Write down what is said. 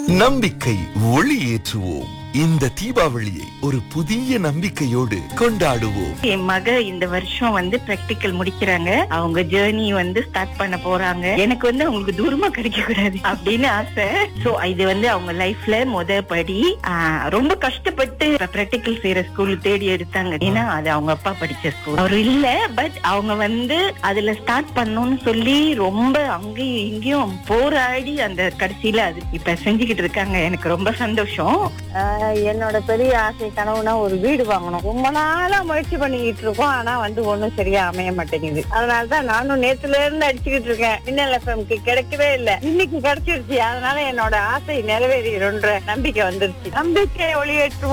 நம்பிக்கை ஒளி ஏற்றுவோம் இந்த தீபாவளியை ஒரு புதிய நம்பிக்கையோடு கொண்டாடுவோம் என் மக இந்த வருஷம் வந்து பிராக்டிக்கல் முடிக்கிறாங்க அவங்க ஜேர்னி வந்து ஸ்டார்ட் பண்ண போறாங்க எனக்கு வந்து அவங்களுக்கு தூரமா கிடைக்க கூடாது அப்படின்னு ஆசை சோ இது வந்து அவங்க லைஃப்ல முத படி ஆஹ், ரொம்ப கஷ்டப்பட்டு பிராக்டிக்கல் செய்யற ஸ்கூல் தேடி எடுத்தாங்க ஏன்னா அது அவங்க அப்பா படிச்ச ஸ்கூல் அவர் இல்ல பட் அவங்க வந்து அதுல ஸ்டார்ட் பண்ணணும்னு சொல்லி ரொம்ப அங்கேயும் இங்கேயும் போராடி அந்த கடைசியில அது இப்ப செஞ்சுக்கிட்டு இருக்காங்க எனக்கு ரொம்ப சந்தோஷம் ஆஹ் என்னோட பெரிய ஆசை கனவுனா ஒரு வீடு வாங்கணும் ரொம்ப நாளா முயற்சி பண்ணிக்கிட்டு இருக்கோம் ஆனா வந்து ஒண்ணும் சரியா அமைய மாட்டேங்குது அதனாலதான் நானும் நேத்துல இருந்து அடிச்சுக்கிட்டு இருக்கேன் மின்னல் எஃப்எம்க்கு கிடைக்கவே இல்ல இன்னைக்கு கிடைச்சிருச்சு அதனால என்னோட ஆசை நிறைவேறிடும்ன்ற நம்பிக்கை வந்துருச்சு நம்பிக்கை ஒளியேற்றுவோம்